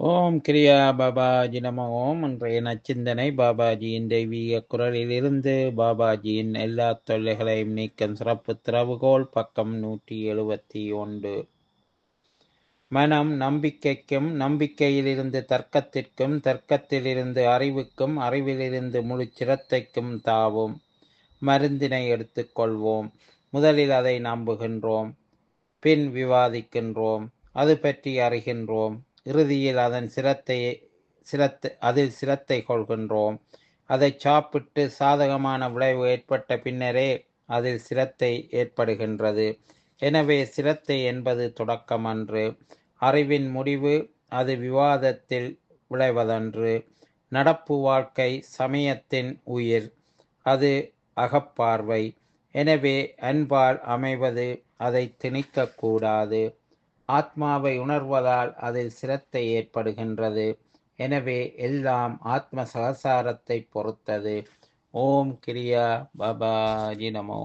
ஓம் கிரியா பாபாஜி நம ஓம் இன்றைய நச்சிந்தனை பாபாஜியின் தெய்வீக குரலிலிருந்து பாபாஜியின் எல்லா தொல்லைகளையும் நீக்கும் சிறப்பு திறவுகோல் பக்கம் நூற்றி எழுபத்தி ஒன்று மனம் நம்பிக்கைக்கும் நம்பிக்கையிலிருந்து தர்க்கத்திற்கும் தர்க்கத்திலிருந்து அறிவுக்கும் அறிவிலிருந்து முழு சிரத்தைக்கும் தாவும் மருந்தினை எடுத்துக்கொள்வோம் முதலில் அதை நம்புகின்றோம் பின் விவாதிக்கின்றோம் அது பற்றி அறிகின்றோம் இறுதியில் அதன் சிரத்தை சிரத்தை அதில் சிரத்தை கொள்கின்றோம் அதை சாப்பிட்டு சாதகமான விளைவு ஏற்பட்ட பின்னரே அதில் சிரத்தை ஏற்படுகின்றது எனவே சிரத்தை என்பது தொடக்கமன்று அறிவின் முடிவு அது விவாதத்தில் விளைவதன்று நடப்பு வாழ்க்கை சமயத்தின் உயிர் அது அகப்பார்வை எனவே அன்பால் அமைவது அதை திணிக்கக்கூடாது ஆத்மாவை உணர்வதால் அதில் சிரத்தை ஏற்படுகின்றது எனவே எல்லாம் ஆத்ம சகசாரத்தை பொறுத்தது ஓம் கிரியா பாபாஜி நமோ